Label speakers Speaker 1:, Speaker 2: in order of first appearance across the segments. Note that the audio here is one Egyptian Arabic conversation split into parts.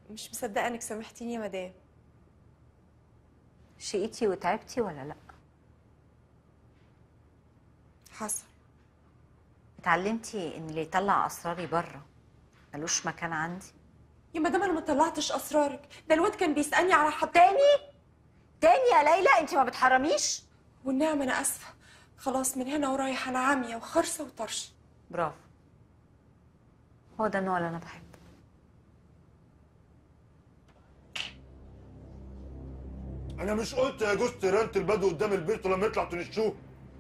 Speaker 1: مش مصدقه انك سامحتيني يا مدام
Speaker 2: شقيتي وتعبتي ولا لا
Speaker 1: حصل
Speaker 2: اتعلمتي ان اللي يطلع اسراري بره ملوش مكان عندي
Speaker 1: يا مدام انا ما طلعتش اسرارك ده الواد كان بيسالني على حد
Speaker 2: تاني تاني يا ليلى انت ما بتحرميش
Speaker 1: والنعم انا اسفه خلاص من هنا ورايح انا عاميه وخرصه وطرش
Speaker 2: برافو هو ده النوع اللي انا بحبه
Speaker 3: انا مش قلت يا جوز تيرانت البدو قدام البيت ولما يطلع تنشوه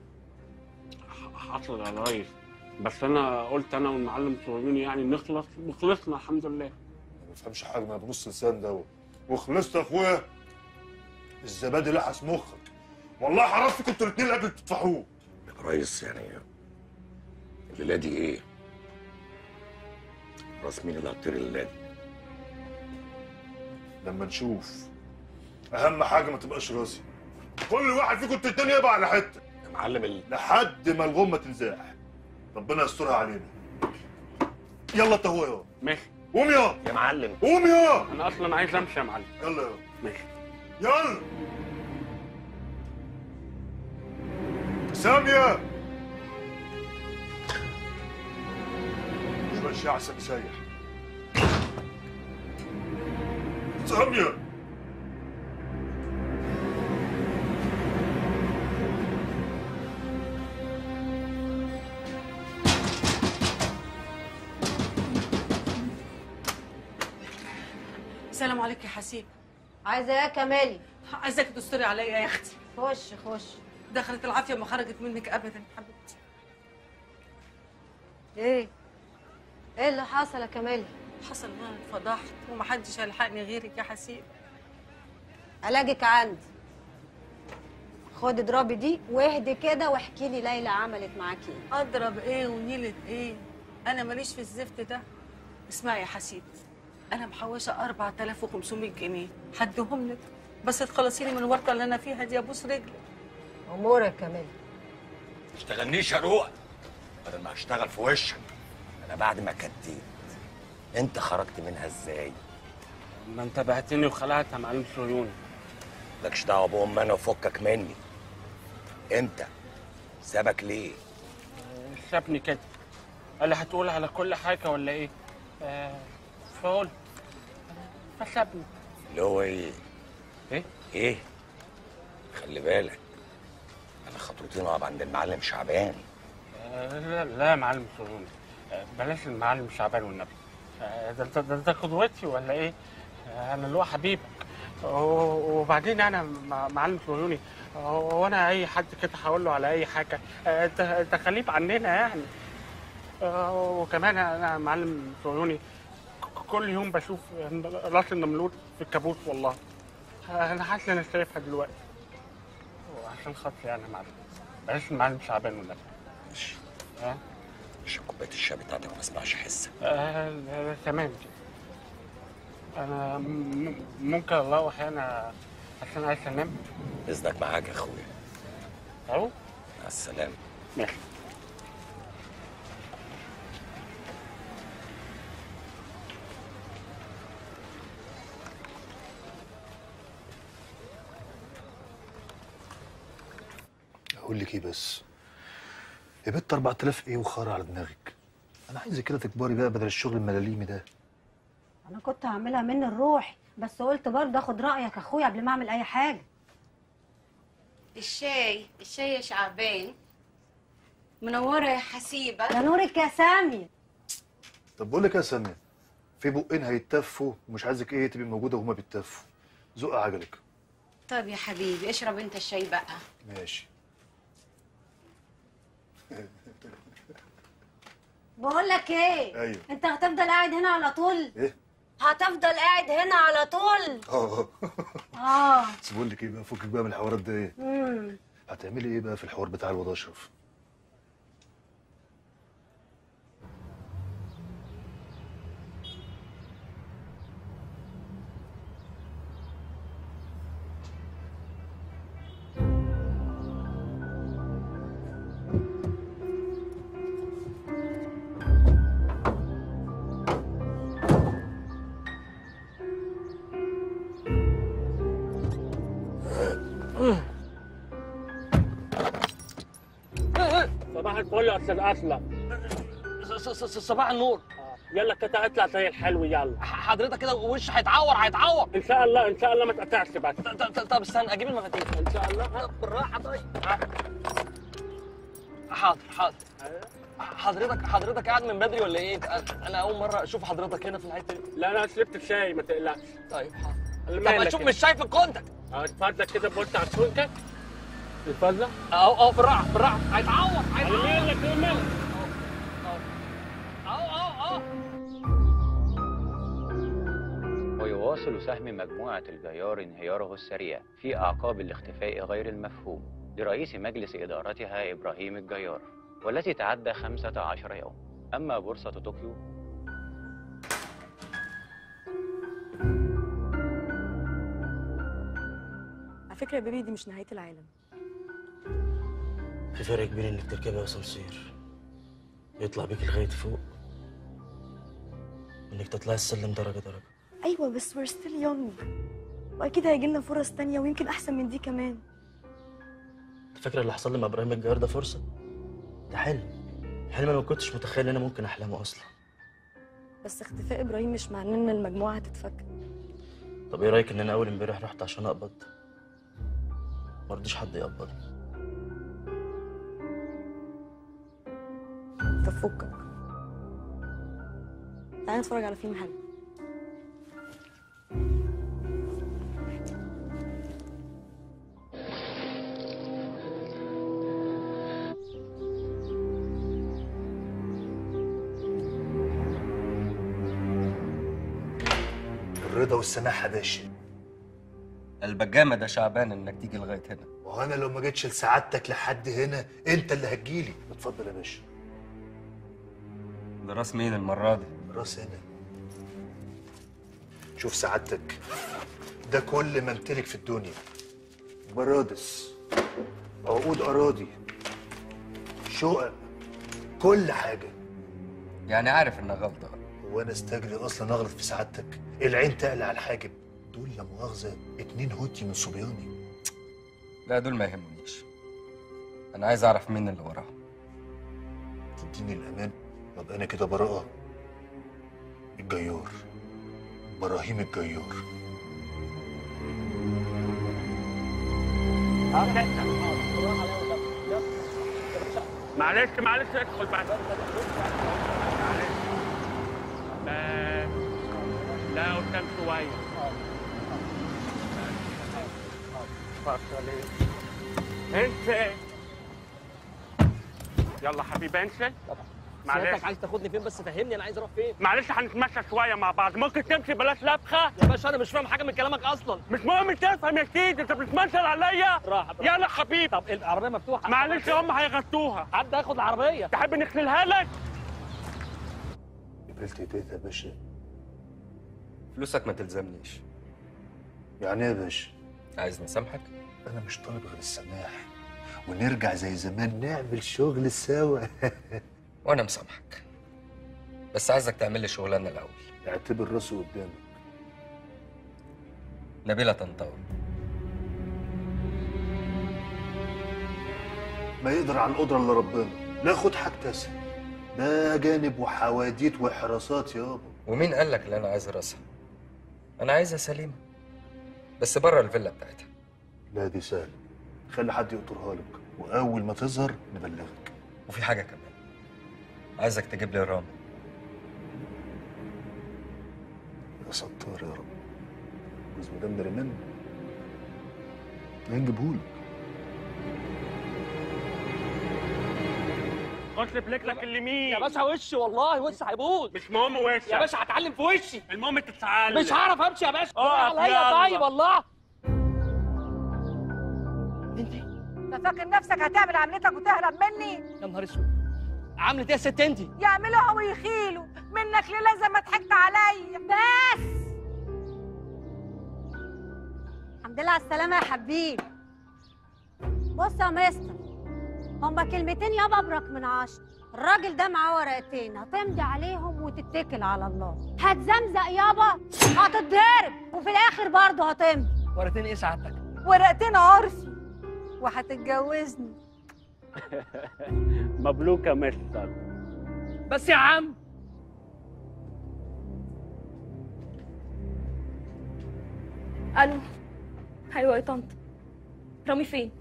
Speaker 4: حصل يا ريس بس انا قلت انا والمعلم صهيوني يعني نخلص وخلصنا الحمد لله
Speaker 3: ما بفهمش حاجه ما بنص لسان دوت وخلصت يا اخويا الزبادي لحس مخك والله حرصت انتوا الاثنين قبل تدفعوه
Speaker 5: يا ريس يعني الليله دي ايه؟ راس مين اللي هتطير الليله دي؟
Speaker 3: لما نشوف اهم حاجه ما تبقاش راسي كل واحد فيكم انتوا التاني يبقى على حته
Speaker 5: يا معلم ال...
Speaker 3: لحد ما الغمه تنزاح ربنا يسترها علينا يلا انت هو يا
Speaker 4: ماشي
Speaker 3: قوم يا
Speaker 5: يا معلم
Speaker 3: قوم يا
Speaker 4: انا اصلا عايز امشي يا معلم
Speaker 3: يلا يا
Speaker 4: ماشي
Speaker 3: يلا سامية مش ماشي احسن مسيح سامية
Speaker 6: السلام عليك يا حسيب
Speaker 7: عايزه ايه يا كمالي
Speaker 6: عايزاك تستري عليا يا اختي
Speaker 7: خش خش
Speaker 6: دخلت العافيه ما خرجت منك ابدا حبيبتي
Speaker 7: ايه ايه اللي حصل يا كمالي
Speaker 6: حصل ان انا اتفضحت ومحدش هيلحقني غيرك يا حسيب
Speaker 7: علاجك عندي خدي اضربي دي واهدي كده واحكي لي ليلى عملت معاكي ايه
Speaker 6: اضرب ايه ونيلة ايه انا ماليش في الزفت ده اسمعي يا حسيب انا محوشه 4500 جنيه هديهم لك بس تخلصيني من الورطه اللي انا فيها دي ابوس رجلك
Speaker 7: امورك يا كمالي
Speaker 5: ما تشتغلنيش يا روح بدل ما هشتغل في وشك انا بعد ما كديت انت خرجت منها ازاي؟
Speaker 4: ما انت بعتني وخلعت يا معلم صهيوني
Speaker 5: مالكش دعوه بام انا وفكك مني انت سابك ليه؟
Speaker 4: سابني كده قال لي هتقول على كل حاجه ولا ايه آه فقلت فسابني
Speaker 5: اللي هو ايه؟
Speaker 4: ايه
Speaker 5: ايه؟ خلي بالك انا خطوتين اقف عند المعلم شعبان
Speaker 4: آه لا, لا يا معلم صهيوني آه بلاش المعلم شعبان والنبي آه ده انت ده انت قدوتي ولا ايه آه انا اللي هو حبيبك و- وبعدين انا مع- معلم صهيوني هو انا اي حد كده هقول له على اي حاجه آه، انت انت خليف عننا يعني آه، وكمان انا معلم صهيوني ك- كل يوم بشوف راس النملود في الكابوس والله آه، انا حاسس ان انا شايفها دلوقتي وعشان خاطري انا معلم بلاش المعلم شعبان والنبي
Speaker 5: ماشي
Speaker 4: ها
Speaker 5: عشان كوبايه الشاي بتاعتك ما اسمعش حسك
Speaker 4: آه لا- لا، تمام كده انا م- ممكن اروح انا عشان عايز انام
Speaker 5: اذنك معاك يا اخويا
Speaker 4: اهو
Speaker 5: مع السلامه
Speaker 4: ماشي
Speaker 8: اقول لك ايه بس يا بنت 4000 ايه وخار على دماغك انا عايزك كده تكبري بقى بدل الشغل الملاليمي ده
Speaker 7: انا كنت هعملها من الروح بس قلت برضه اخد رايك اخويا قبل ما اعمل اي حاجه
Speaker 9: الشاي الشاي يا شعبان منورة يا حسيبة
Speaker 7: ده نورك يا سامي
Speaker 8: طب بقول لك يا ساميه في بقين هيتفوا ومش عايزك ايه تبقي موجوده وهما بيتفوا زق عجلك
Speaker 9: طب يا حبيبي اشرب انت الشاي بقى
Speaker 8: ماشي
Speaker 7: بقول لك ايه
Speaker 8: ايوه
Speaker 7: انت هتفضل قاعد هنا على طول
Speaker 8: ايه
Speaker 7: هتفضل قاعد هنا على طول
Speaker 8: اه
Speaker 7: اه
Speaker 8: بس بقول لك ايه بقى فكك بقى من الحوارات ده ايه
Speaker 7: امم
Speaker 8: هتعملي ايه بقى في الحوار بتاع الواد اشرف
Speaker 4: الفل يا استاذ اسلم
Speaker 10: ص- ص- ص- صباح النور
Speaker 4: يلا كده اطلع زي الحلو يلا
Speaker 10: ح- حضرتك كده وش هيتعور هيتعور
Speaker 4: ان شاء الله ان شاء الله ما تقطعش بس
Speaker 10: ط- ط- طب استنى اجيب المفاتيح
Speaker 4: ان شاء الله
Speaker 10: طب بالراحه طيب حاضر حاضر حضرتك حضرتك قاعد من بدري ولا ايه؟ أنا- انا اول مره اشوف حضرتك هنا في الحته دي
Speaker 4: لا لا شربت الشاي ما تقلقش
Speaker 10: طيب حاضر
Speaker 4: اللي
Speaker 10: طب
Speaker 4: مالك
Speaker 10: اشوف
Speaker 4: كده؟
Speaker 10: مش شايف الكونتك
Speaker 4: اه اتفضل كده بص على الكونتك اتفضل
Speaker 10: اهو اهو بالراحه بالراحه هيتعور
Speaker 4: على
Speaker 10: هيتعور
Speaker 4: مالك يا مالك
Speaker 10: اهو اهو اهو
Speaker 11: ويواصل سهم مجموعة الجيار انهياره السريع في أعقاب الاختفاء غير المفهوم لرئيس مجلس إدارتها إبراهيم الجيار والتي تعدى 15 يوم أما بورصة طوكيو
Speaker 12: على فكره يا بيبي دي مش نهايه العالم
Speaker 13: في فرق كبير انك تركبي اسانسير يطلع بيك لغايه فوق انك تطلعي السلم درجه درجه
Speaker 12: ايوه بس we're still young واكيد هيجي لنا فرص تانية ويمكن احسن من دي كمان
Speaker 13: انت فاكره اللي حصل لي مع ابراهيم الجار ده فرصه ده حلم حلم انا ما كنتش متخيل ان انا ممكن احلمه اصلا
Speaker 12: بس اختفاء ابراهيم مش معناه ان المجموعه هتتفك
Speaker 13: طب ايه رايك ان انا اول امبارح رحت عشان اقبض ما رضيش حد يقبضني
Speaker 12: طب فكك تعالى نتفرج على فيلم حلو
Speaker 8: الرضا والسماح يا باشا
Speaker 5: قلبك جامد يا شعبان انك تيجي لغايه هنا
Speaker 8: وانا لو ما جيتش لسعادتك لحد هنا انت اللي هتجيلي اتفضل يا باشا
Speaker 5: ده راس مين المره دي
Speaker 8: راس هنا شوف سعادتك ده كل ما امتلك في الدنيا برادس عقود اراضي شقق كل حاجه
Speaker 5: يعني عارف انها غلطه
Speaker 8: وانا استجري اصلا اغلط في سعادتك العين تقلع على الحاجب دول لا مؤاخذه اتنين هوتي من صبياني
Speaker 5: لا دول ما يهمنيش انا عايز اعرف مين اللي وراهم
Speaker 8: تديني الامان يبقى انا كده براءه الجيار براهيم الجيار
Speaker 4: معلش معلش ادخل بعد معلش بس لا قدام شوية اتفضل انت يلا حبيبي انزل معلش
Speaker 10: سيادتك عايز تاخدني فين بس فهمني انا عايز اروح فين
Speaker 4: معلش هنتمشى شوية مع بعض ممكن تمشي بلاش لبخة
Speaker 10: يا باشا انا مش فاهم حاجه من كلامك اصلا
Speaker 4: مش مهم تفهم يا سيدي انت بتتمثل عليا
Speaker 10: راحه
Speaker 4: يلا حبيبي
Speaker 10: طب العربيه مفتوحه
Speaker 4: معلش هم هيغطوها
Speaker 10: حد هياخد العربيه
Speaker 4: تحب نغسلها لك
Speaker 8: قبلت ايديك يا باشا
Speaker 5: فلوسك ما تلزمنيش
Speaker 8: يعني ايه يا باشا
Speaker 5: عايز نسامحك
Speaker 8: انا مش طالب غير السماح ونرجع زي زمان نعمل شغل سوا
Speaker 5: وانا مسامحك بس عايزك تعمل لي شغلانه الاول
Speaker 8: اعتبر راسه قدامك
Speaker 5: نبيله طنطاوي
Speaker 8: ما يقدر على القدره الا ربنا لا خد حاجتي اسهل ده جانب وحواديت وحراسات يابا
Speaker 5: ومين قال لك اللي انا عايز راسها انا عايزها سليمه بس بره الفيلا بتاعتها
Speaker 8: لا دي سهله خلي حد يقطرها لك واول ما تظهر نبلغك
Speaker 5: وفي حاجه كمان عايزك تجيب لي رامي
Speaker 8: يا ستار يا رب جوز مدام نريمان هنجيبهولك
Speaker 4: خش برجلك اليمين
Speaker 10: يا باشا وشي والله وشي هيبوظ
Speaker 4: مش مهم وشك
Speaker 10: يا باشا هتعلم في وشي
Speaker 4: المهم تتعلم
Speaker 10: مش هعرف امشي يا باشا
Speaker 4: اقف
Speaker 10: عليا
Speaker 4: يلا.
Speaker 10: طيب والله
Speaker 14: انت فاكر نفسك هتعمل عملتك وتهرب مني
Speaker 10: يا نهار اسود عامله ايه يا ست انت
Speaker 14: يعملوها ويخيلوا منك لله ما ضحكت عليا
Speaker 7: بس الحمد لله على السلامة يا حبيبي بص يا مستر هما كلمتين يابا ابرك من عشرة الراجل ده معاه ورقتين هتمضي عليهم وتتكل على الله هتزمزق يابا هتتضرب وفي الاخر برضه هتمضي
Speaker 10: ورقتين ايه سعادتك
Speaker 14: ورقتين عرفي وهتتجوزني
Speaker 4: مبروك يا مستر
Speaker 10: بس يا عم
Speaker 12: الو ايوه يا طنط رامي فين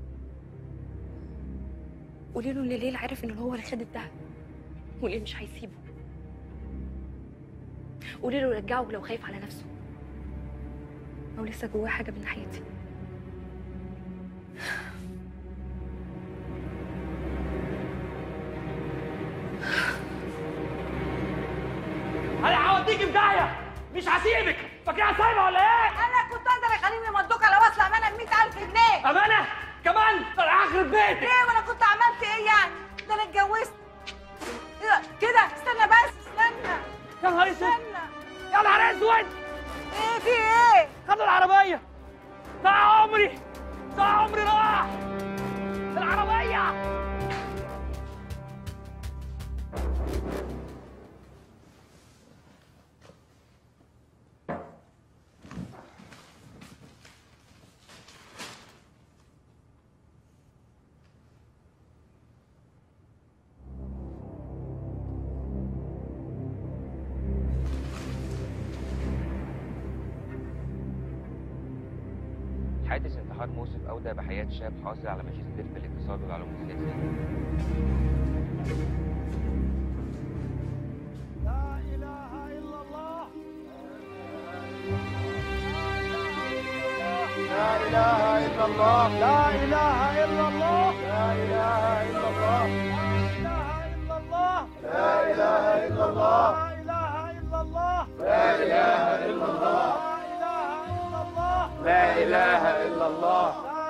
Speaker 12: قولي له ان ليل عارف ان هو اللي خد الدهب وليل مش هيسيبه قولي له رجعه لو خايف على نفسه او لسه جواه حاجه من ناحيتي
Speaker 10: انا هوديك في داهيه مش هسيبك فاكرها سايبه ولا ايه؟
Speaker 14: انا كنت اقدر اخليني يمضوك على وصل امانه ب 100000 جنيه
Speaker 10: امانه كمان ده انا هخرب بيتك
Speaker 14: ليه وانا كنت عملت ايه يعني ده انا اتجوزت إيه ده؟ كده استنى بس استنى
Speaker 10: يا نهار اسود
Speaker 14: استنى
Speaker 10: يا نهار اسود
Speaker 14: ايه في ايه
Speaker 10: خدوا العربيه ضاع عمري ضاع عمري راح العربيه
Speaker 15: حادث انتحار مؤسف أودى بحياة شاب حاصل على ماجستير في الاقتصاد والعلوم السياسية
Speaker 16: لا إله إلا الله لا إله إلا الله لا إله إلا الله لا إله إلا الله لا إله إلا الله لا إله إلا الله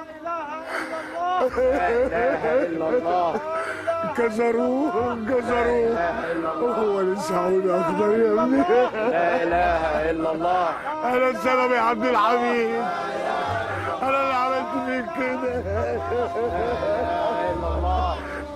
Speaker 16: لا إله إلا الله
Speaker 3: كسروه كسروه هو لسه عود اخضر يا ابني
Speaker 16: لا إله إلا الله
Speaker 3: انا السلام يا عبد الحميد انا اللي عملت فيك كده
Speaker 16: لا إله إلا الله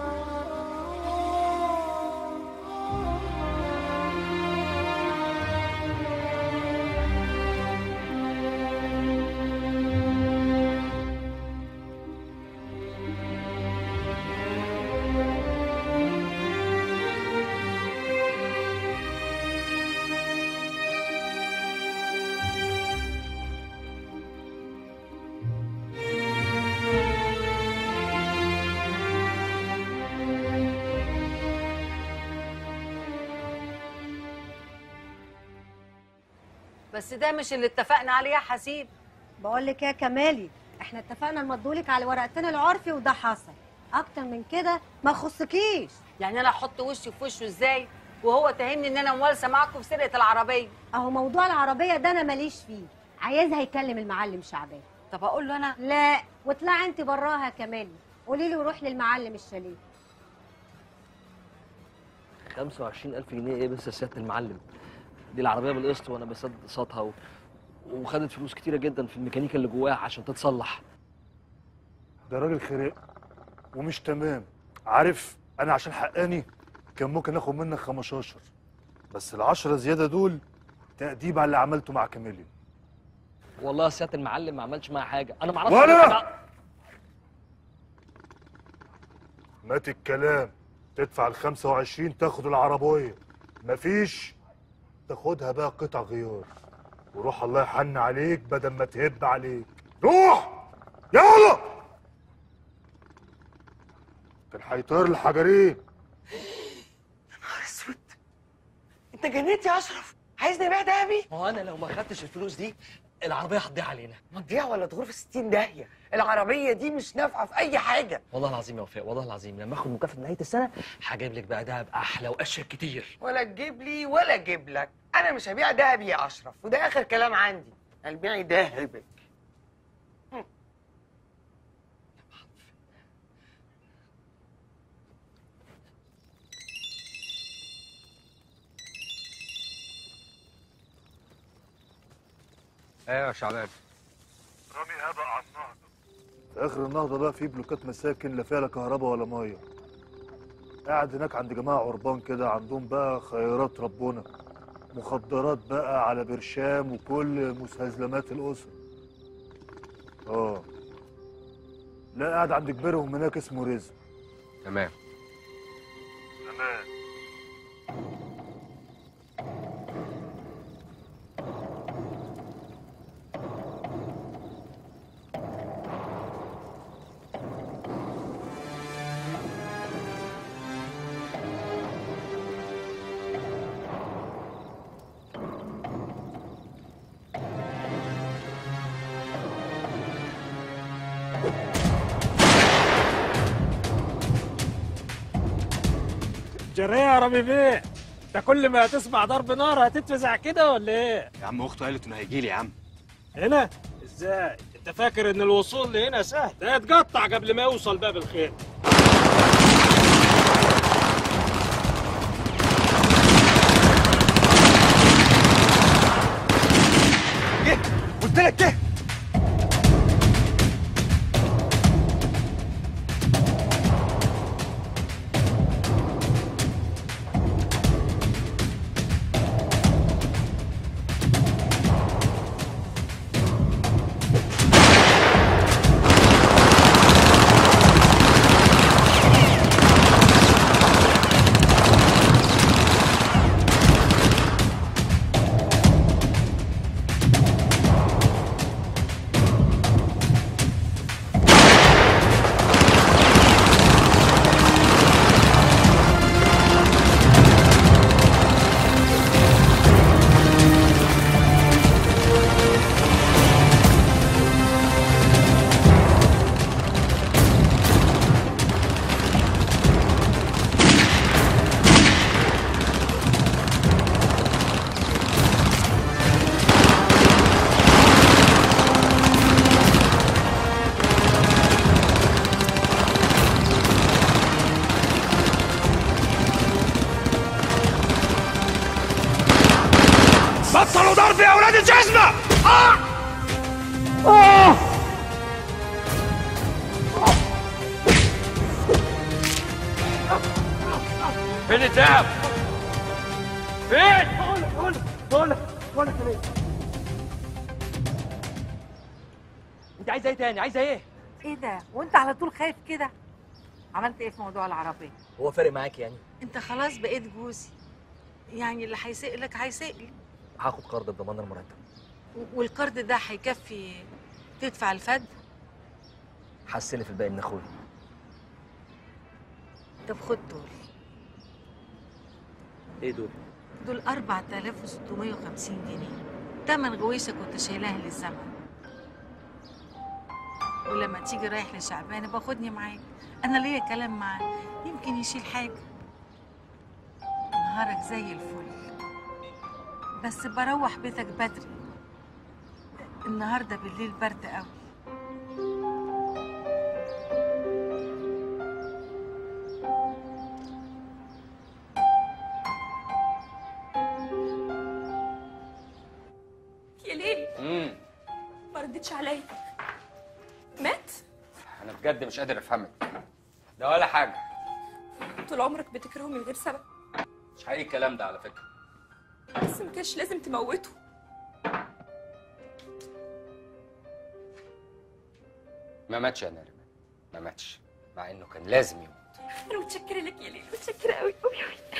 Speaker 6: بس ده مش اللي اتفقنا عليه يا حسيب
Speaker 7: بقول لك يا كمالي احنا اتفقنا نمضولك على ورقتين العرفي وده حصل اكتر من كده ما يخصكيش
Speaker 6: يعني انا احط وشي في وشه ازاي وهو تهمني ان انا موالسه معاكم في سرقه العربيه
Speaker 7: اهو موضوع العربيه ده انا ماليش فيه عايزها يكلم المعلم شعبان
Speaker 6: طب اقول له انا
Speaker 7: لا واطلعي انت براها يا كمالي قولي له يروح للمعلم الشاليه
Speaker 13: 25000 جنيه ايه بس يا سياده المعلم دي العربيه بالقسط وانا بسدد قسطها و... وخدت فلوس كتيره جدا في الميكانيكا اللي جواها عشان تتصلح
Speaker 3: ده راجل خريق ومش تمام عارف انا عشان حقاني كان ممكن اخد منك 15 بس العشرة زيادة دول تأديب على اللي عملته مع كاميليا
Speaker 13: والله يا سياده المعلم ما عملش معايا حاجه انا ما اعرفش
Speaker 3: ولا مات الكلام تدفع ال 25 تاخد العربية مفيش تاخدها بقى قطع غيار وروح الله يحن عليك بدل ما تهب عليك روح يلا كان هيطير الحجرين
Speaker 10: نهار اسود انت جنيت يا اشرف عايزني ابيع دهبي
Speaker 13: ما هو انا لو ما خدتش الفلوس دي العربيه هتضيع علينا
Speaker 10: ما تضيع ولا تغور في 60 داهيه العربيه دي مش نافعه في اي حاجه
Speaker 13: والله العظيم يا وفاء والله العظيم لما اخد مكافاه نهايه السنه هجيب لك بقى دهب احلى واشيك كتير
Speaker 10: ولا تجيب لي ولا اجيب لك انا مش هبيع دهبي يا اشرف وده اخر كلام عندي البيعي دهبك
Speaker 15: ايوه يا شعبان
Speaker 3: رامي هبق على النهضة في آخر النهضة بقى في بلوكات مساكن لا فيها لا كهرباء ولا مية قاعد هناك عند جماعة عربان كده عندهم بقى خيرات ربنا مخدرات بقى على برشام وكل مستلزمات الأسر اه لا قاعد عند كبيرهم هناك اسمه رزق
Speaker 15: تمام
Speaker 3: تمام
Speaker 17: جريه يا رامي بيه انت كل ما تسمع ضرب نار هتتفزع كده ولا ايه؟
Speaker 18: يا عم اخته قالت انه هيجي لي يا عم
Speaker 17: هنا؟ ازاي؟ انت فاكر ان الوصول لهنا سهل؟ ده يتقطع قبل ما يوصل باب الخير
Speaker 18: جه قلت لك جه
Speaker 16: بطلوا ضرب يا اولاد الجزمه آه! آه!
Speaker 10: فين الدهب؟ فين؟
Speaker 17: بقول لك بقول لك بقول لك بقول لك ليه؟
Speaker 10: انت عايزه ايه تاني؟ عايزه ايه؟
Speaker 6: ايه ده وانت على طول خايف كده عملت ايه في موضوع العربيه
Speaker 13: هو فارق معاك يعني
Speaker 6: انت خلاص بقيت جوزي يعني اللي هيسيق لك هيسيق لي
Speaker 13: هاخد قرض بضمان المرتب
Speaker 6: و- والقرض ده هيكفي تدفع الفد
Speaker 13: حسني في الباقي من اخويا
Speaker 6: طب خد دول
Speaker 13: ايه دول
Speaker 6: دول 4650 جنيه تمن غويشة كنت شايلاها للزمن ولما تيجي رايح لشعبان باخدني معاك انا ليا كلام معاه يمكن يشيل حاجه نهارك زي الفل بس بروح بيتك بدري النهارده بالليل برد قوي
Speaker 1: يا ليلي
Speaker 15: امم
Speaker 1: ما ردتش عليا مات
Speaker 15: انا بجد مش قادر افهمك ده ولا حاجه
Speaker 1: طول عمرك بتكرهه من غير سبب
Speaker 15: مش حقيقي الكلام ده على فكره
Speaker 1: بس ما كانش لازم تموته
Speaker 15: ما ماتش يا ناري ما ماتش مع انه كان لازم يموت
Speaker 1: انا متشكره لك يا ليلي متشكره قوي قوي قوي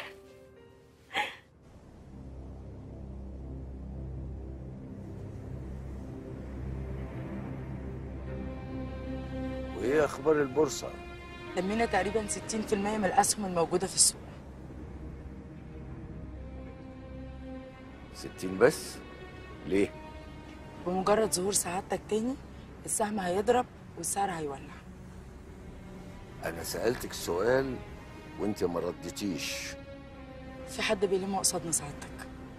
Speaker 19: وايه اخبار البورصه
Speaker 20: لمينا تقريبا 60% من الاسهم الموجوده في السوق
Speaker 19: 60 بس ليه
Speaker 20: بمجرد ظهور سعادتك تاني السهم هيضرب والسعر هيولع
Speaker 19: انا سالتك سؤال وانت ما رديتيش
Speaker 20: في حد بيلم قصادنا سعادتك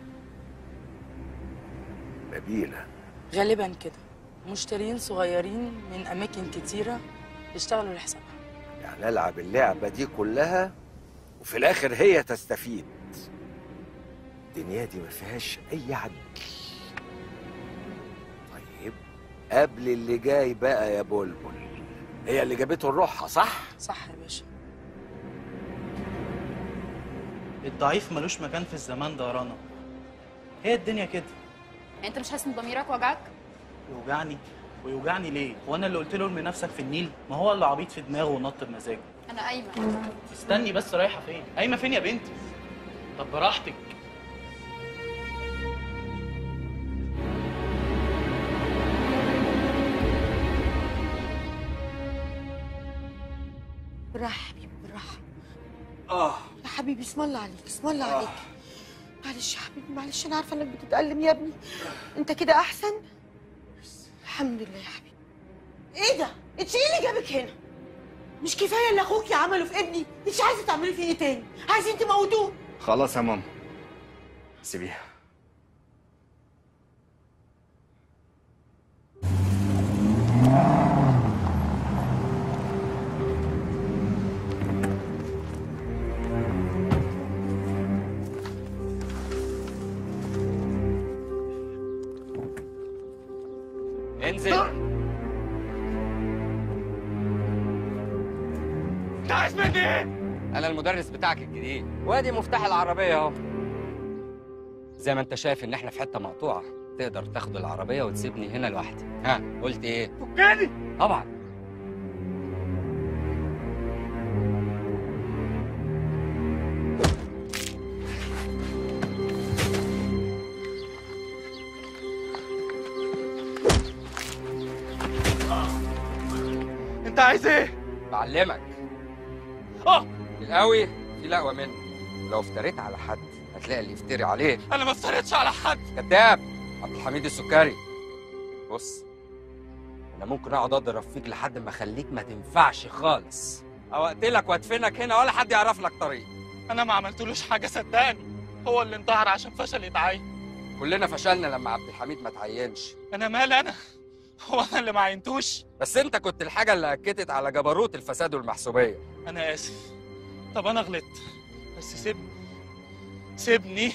Speaker 19: نبيله
Speaker 20: غالبا كده مشترين صغيرين من اماكن كتيره اشتغلوا لحسابها
Speaker 19: يعني العب اللعبه دي كلها وفي الاخر هي تستفيد الدنيا دي ما فيهاش اي عدل طيب قبل اللي جاي بقى يا بلبل هي اللي جابته الروحه صح
Speaker 20: صح يا باشا
Speaker 21: الضعيف ملوش مكان في الزمان ده يا رنا هي الدنيا كده
Speaker 22: انت مش حاسس ان ضميرك وجعك
Speaker 21: يوجعني ويوجعني ليه هو انا اللي قلت له ارمي نفسك في النيل ما هو اللي عبيط في دماغه ونط بمزاجه
Speaker 22: انا قايمه
Speaker 21: استني بس رايحه فين قايمه فين يا بنتي طب براحتك
Speaker 14: بالراحه يا حبيبي بالراحه
Speaker 21: اه
Speaker 14: يا حبيبي اسم الله عليك اسم الله عليك معلش يا حبيبي معلش انا عارفه انك بتتألم يا ابني انت كده احسن الحمد لله يا حبيبي ايه ده انت ايه اللي جابك هنا مش كفايه اللي اخوكي عمله في ابني انت عايزه تعملي فيه ايه تاني عايزين تموتوه
Speaker 18: خلاص يا ماما سيبيها
Speaker 15: انزل
Speaker 5: انت عايز مني ايه؟
Speaker 15: انا المدرس بتاعك الجديد وادي مفتاح العربيه اهو زي ما انت شايف ان احنا في حته مقطوعه تقدر تاخد العربيه وتسيبني هنا لوحدي ها قلت ايه
Speaker 5: فكني
Speaker 15: طبعا
Speaker 5: انت عايز ايه؟
Speaker 15: بعلمك
Speaker 5: اه
Speaker 15: القوي في لقوه منه لو افتريت على حد هتلاقي اللي يفتري عليك
Speaker 5: انا ما افتريتش على حد
Speaker 15: كذاب عبد الحميد السكري بص انا ممكن اقعد اضرب فيك لحد ما اخليك ما تنفعش خالص او اقتلك وادفنك هنا ولا حد يعرف لك طريق
Speaker 21: انا ما عملتلوش حاجه صدقني هو اللي انتحر عشان فشل يتعين
Speaker 15: كلنا فشلنا لما عبد الحميد ما تعينش
Speaker 21: انا مال انا هو انا اللي ما عينتوش
Speaker 15: بس انت كنت الحاجه اللي اكدت على جبروت الفساد والمحسوبيه
Speaker 21: انا اسف طب انا غلطت بس سيبني سيبني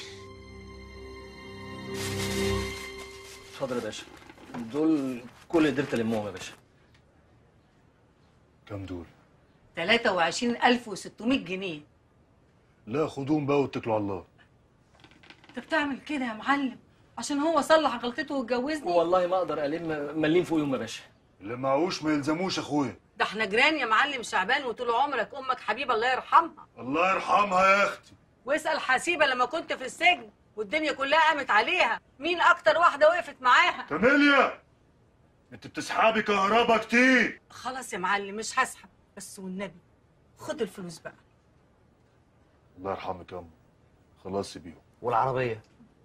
Speaker 13: اتفضل يا باشا دول كل اللي قدرت المهم يا باشا
Speaker 8: كام دول
Speaker 6: 23600 جنيه
Speaker 8: لا خدوهم بقى واتكلوا على الله
Speaker 6: انت بتعمل كده يا معلم عشان هو صلح غلطته واتجوزني
Speaker 13: والله ما اقدر الم مليم فوق يوم يا باشا
Speaker 8: اللي معهوش ما يلزموش اخويا
Speaker 6: ده احنا جيران يا معلم شعبان وطول عمرك امك حبيبه الله يرحمها
Speaker 8: الله يرحمها يا اختي
Speaker 6: واسال حسيبه لما كنت في السجن والدنيا كلها قامت عليها مين اكتر واحده وقفت معاها
Speaker 8: كاميليا انت بتسحبي كهربا كتير
Speaker 6: خلاص يا معلم مش هسحب بس والنبي خد الفلوس بقى
Speaker 8: الله يرحمك يا ام خلاص سيبيهم
Speaker 13: والعربيه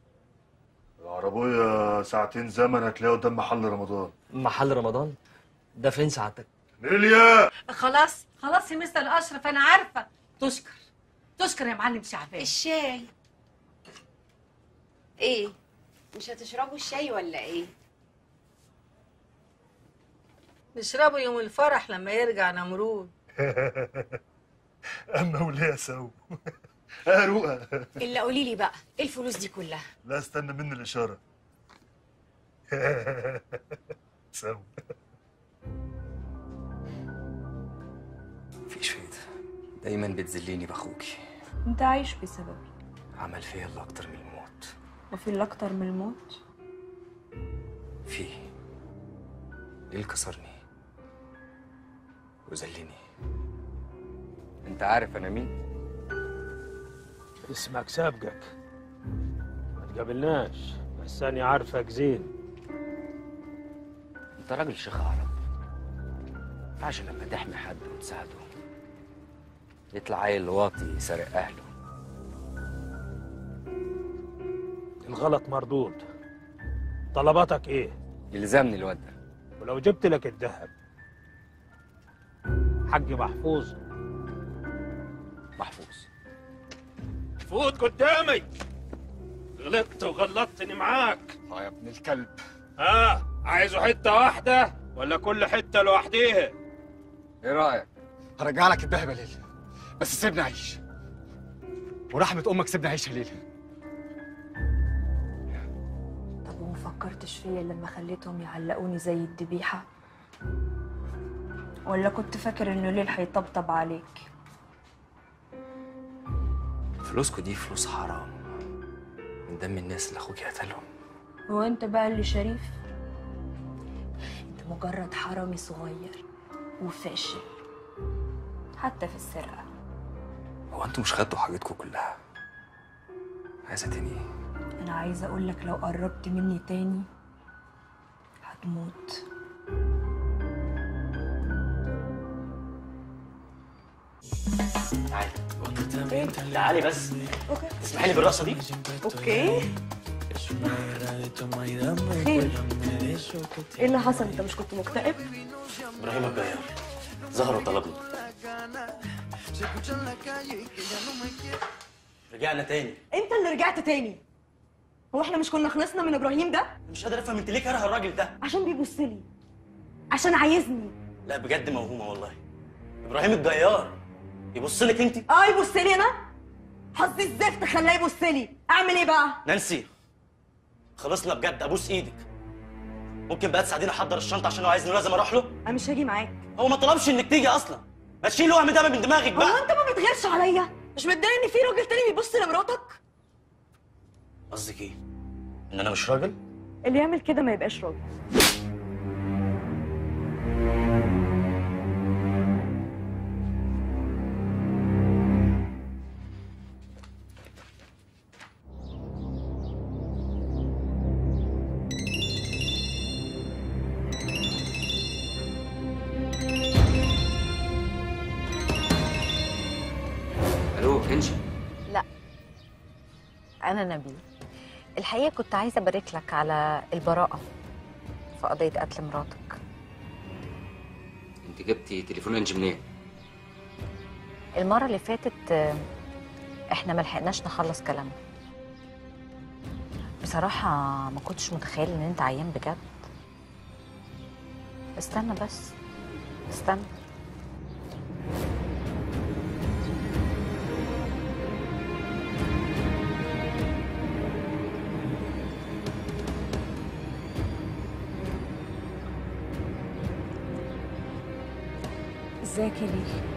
Speaker 8: العربية ساعتين زمن هتلاقيها قدام محل رمضان
Speaker 13: محل رمضان ده فين سعادتك
Speaker 8: كاميليا
Speaker 6: خلاص خلاص يا مستر اشرف انا عارفه تشكر تشكر يا معلم شعبان
Speaker 2: الشاي ايه مش هتشربوا الشاي ولا ايه
Speaker 6: نشربه يوم الفرح لما يرجع نمرود
Speaker 8: اما وليه سو اه رؤى
Speaker 2: الا قولي لي بقى ايه الفلوس دي كلها
Speaker 8: لا استنى مني الاشاره سو
Speaker 15: مفيش فايده دايما بتذليني باخوكي
Speaker 12: انت عايش بسببي
Speaker 15: عمل فيا اللي اكتر من الموت
Speaker 12: وفي اللي اكتر من الموت
Speaker 15: فيه ليه اللي كسرني وذلني انت عارف انا مين
Speaker 17: اسمك سابقك ما تقابلناش بس انا عارفك زين
Speaker 15: انت راجل شيخ عرب ينفعش لما تحمي حد وتساعده يطلع عيل واطي يسرق اهله
Speaker 17: الغلط مردود طلباتك ايه
Speaker 15: يلزمني الواد ده
Speaker 17: ولو جبت لك الذهب حقي محفوظ
Speaker 15: محفوظ
Speaker 17: فوت قدامي غلطت وغلطتني معاك
Speaker 5: اه يا ابن الكلب
Speaker 17: ها عايزه حته واحده ولا كل حته لوحديها
Speaker 15: ايه رايك
Speaker 5: هرجع لك الذهب يا ليلى بس سيبني اعيش ورحمة امك سيبني اعيش يا ليلى
Speaker 12: طب وما فكرتش فيا لما خليتهم يعلقوني زي الذبيحة ولا كنت فاكر انه ليل هيطبطب عليك
Speaker 15: فلوسكوا دي فلوس حرام من دم الناس اللي اخوك قتلهم
Speaker 12: هو انت بقى اللي شريف انت مجرد حرامي صغير وفاشل
Speaker 9: حتى في السرقة
Speaker 18: هو انتوا مش خدتوا حاجتكم كلها عايزه تاني ايه
Speaker 9: أنا عايزة أقولك لو قربت مني تاني هتموت
Speaker 10: تعالي تعالي بس تسمحي لي بالرقصه دي
Speaker 12: اوكي خير ايه اللي حصل انت مش كنت مكتئب
Speaker 10: ابراهيم الجيار ظهر وطلبني رجعنا تاني
Speaker 12: انت اللي رجعت تاني هو احنا مش كنا خلصنا من ابراهيم ده
Speaker 10: مش قادر افهم انت ليه كاره الراجل ده
Speaker 12: عشان بيبص لي عشان عايزني
Speaker 10: لا بجد موهومه والله ابراهيم الجيار يبص لك انت
Speaker 12: اه يبص لي انا حظي الزفت خلاه يبص لي اعمل ايه بقى
Speaker 10: نانسي خلصنا بجد ابوس ايدك ممكن بقى تساعديني احضر الشنطه عشان لو عايزني لازم اروح له
Speaker 12: انا مش هاجي معاك
Speaker 10: هو ما طلبش انك تيجي اصلا ما تشيل وهم ده من دماغك
Speaker 12: هو
Speaker 10: بقى
Speaker 12: انت ما بتغيرش عليا مش متضايق ان في راجل تاني بيبص لمراتك
Speaker 10: قصدك ايه ان انا مش راجل
Speaker 12: اللي يعمل كده ما يبقاش راجل
Speaker 15: الو انشا
Speaker 11: لا أنا نبيل الحقيقة كنت عايزة أبارك لك على البراءة في قضية قتل مراتك
Speaker 15: انت جبتي تليفون انجي منين
Speaker 11: المرة اللي فاتت آه، إحنا ملحقناش نخلص كلامنا بصراحة ما كنتش متخيل إن أنت عيان بجد استنى بس استنى
Speaker 9: ازيك يا ليلي